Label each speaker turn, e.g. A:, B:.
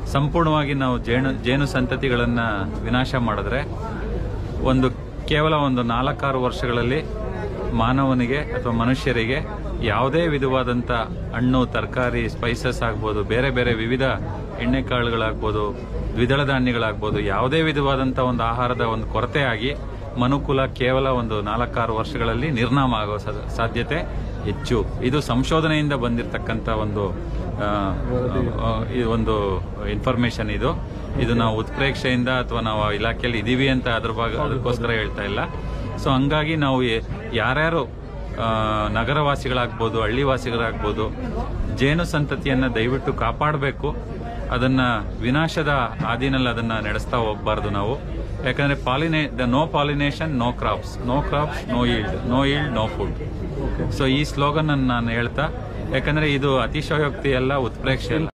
A: ಸಂಪೂರ್ಣವಾಗಿ ನಾವು ಜೇನು ಜೇನು ಸಂತತಿಗಳನ್ನ ವಿನಾಶ ಮಾಡಿದ್ರೆ ಒಂದು ಕೇವಲ ಒಂದು ನಾಲ್ಕಾರು ವರ್ಷಗಳಲ್ಲಿ ಮಾನವನಿಗೆ ಅಥವಾ ಮನುಷ್ಯರಿಗೆ ಯಾವುದೇ ವಿಧವಾದಂಥ ಹಣ್ಣು ತರಕಾರಿ ಸ್ಪೈಸಸ್ ಆಗ್ಬೋದು ಬೇರೆ ಬೇರೆ ವಿವಿಧ ಎಣ್ಣೆಕಾಳುಗಳಾಗ್ಬೋದು ದ್ವಿದಳ ಧಾನ್ಯಗಳಾಗ್ಬೋದು ಯಾವುದೇ ವಿಧವಾದಂಥ ಒಂದು ಆಹಾರದ ಒಂದು ಕೊರತೆ ಆಗಿ ಮನುಕುಲ ಕೇವಲ ಒಂದು ನಾಲ್ಕಾರು ವರ್ಷಗಳಲ್ಲಿ ನಿರ್ನಾಮ ಆಗೋ ಸಾ- ಸಾಧ್ಯತೆ ಹೆಚ್ಚು ಇದು ಸಂಶೋಧನೆಯಿಂದ ಬಂದಿರತಕ್ಕಂಥ ಒಂದು ಆ, ಆ, ಈ ಒಂದು ಇನ್ಫಾರ್ಮೇಶನ್ ಇದು ಇದು ನಾವು ಉತ್ಪ್ರೇಕ್ಷೆಯಿಂದ ಅಥವಾ ನಾವು ಆ ಇಲಾಖೆಯಲ್ಲಿ ಇದೀವಿ ಅಂತ ಅದ್ರ ಭಾಗ ಅದಕ್ಕೋಸ್ಕರ ಹೇಳ್ತಾ ಇಲ್ಲ ಸೊ ಹಂಗಾಗಿ ನಾವು ಎ- ಯಾರ್ಯಾರು ಆ, ನಗರವಾಸಿಗಳಾಗ್ಬೋದು ಹಳ್ಳಿವಾಸಿಗಳಾಗ್ಬೋದು ಜೇನು ಸಂತತಿಯನ್ನ ದಯವಿಟ್ಟು ಕಾಪಾಡಬೇಕು ಅದನ್ನ ವಿನಾಶದ ಹಾದಿನಲ್ಲಿ ಅದನ್ನ ನಡೆಸ್ತಾ ಹೋಗ್ಬಾರ್ದು ನಾವು ಯಾಕಂದ್ರೆ ಪಾಲಿನೇ the no pollination no crops no crops no yield no yield no food so ಈ ಸ್ಲೋಗನ್ ನಾನು ಹೇಳ್ತಾ ಯಾಕಂದ್ರೆ ಇದು ಅತಿಶಯೋಕ್ತಿ ಅಲ್ಲ ಉತ್ಪ್ರೇಕ್ಷೆ ಅಲ್ಲ